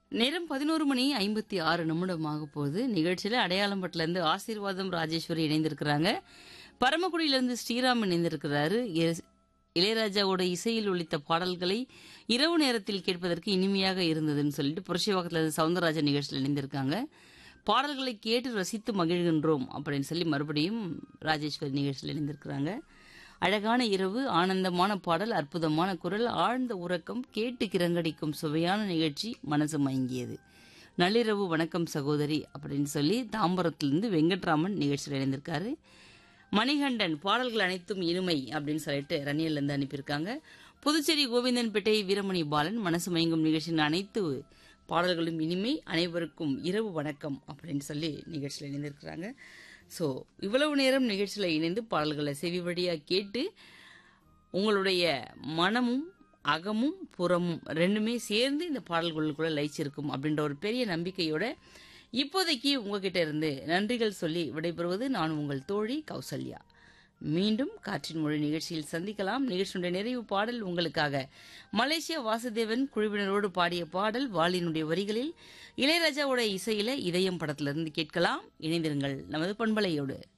நேரம் பதினோரு மணி ஐம்பத்தி ஆறு நிமிடம் ஆக போகுது நிகழ்ச்சியில அடையாளம்பட்டிலேருந்து ஆசீர்வாதம் ராஜேஸ்வரி இணைந்திருக்கிறாங்க பரமக்குடியிலிருந்து ஸ்ரீராம் இணைந்திருக்கிறாரு இ- இளையராஜாவோட இசையில் ஒலித்த பாடல்களை இரவு நேரத்தில் கேட்பதற்கு இனிமையாக இருந்ததுன்னு சொல்லிட்டு புரட்சிவாக்கத்துல இருந்து சவுந்தரராஜன் நிகழ்ச்சியில் இணைந்திருக்காங்க பாடல்களை கேட்டு ரசித்து மகிழ்கின்றோம் அப்படின்னு சொல்லி மறுபடியும் ராஜேஸ்வரி நிகழ்ச்சியில் இணைந்திருக்கிறாங்க அழகான இரவு ஆனந்தமான பாடல் அற்புதமான குரல் ஆழ்ந்த உறக்கம் கேட்டு கிரங்கடிக்கும் சுவையான நிகழ்ச்சி மனசு மயங்கியது நள்ளிரவு வணக்கம் சகோதரி அப்படின்னு சொல்லி தாம்பரத்திலிருந்து வெங்கட்ராமன் நிகழ்ச்சியில் இணைந்திருக்காரு மணிகண்டன் பாடல்கள் அனைத்தும் இனிமை அப்படின்னு சொல்லிட்டு ரணியல்ல இருந்து அனுப்பியிருக்காங்க புதுச்சேரி கோவிந்தன்பேட்டை வீரமணி பாலன் மனசு மயங்கும் நிகழ்ச்சியின் அனைத்து பாடல்களும் இனிமை அனைவருக்கும் இரவு வணக்கம் அப்படின்னு சொல்லி நிகழ்ச்சியில் இணைந்திருக்கிறாங்க ஸோ இவ்வளவு நேரம் நிகழ்ச்சியில் இணைந்து பாடல்களை செவி வழியாக கேட்டு உங்களுடைய மனமும் அகமும் புறமும் ரெண்டுமே சேர்ந்து இந்த பாடல்களுக்குள்ள லயிச்சிருக்கும் அப்படின்ற ஒரு பெரிய நம்பிக்கையோட இப்போதைக்கு உங்ககிட்ட இருந்து நன்றிகள் சொல்லி விடைபெறுவது நான் உங்கள் தோழி கௌசல்யா மீண்டும் காற்றின் மொழி நிகழ்ச்சியில் சந்திக்கலாம் நிகழ்ச்சியுடைய நிறைவு பாடல் உங்களுக்காக மலேசியா வாசுதேவன் குழுவினரோடு பாடிய பாடல் வாலினுடைய வரிகளில் இளையராஜாவோட இசையில இதயம் படத்திலிருந்து கேட்கலாம் இணைந்திருங்கள் நமது பண்பலையோடு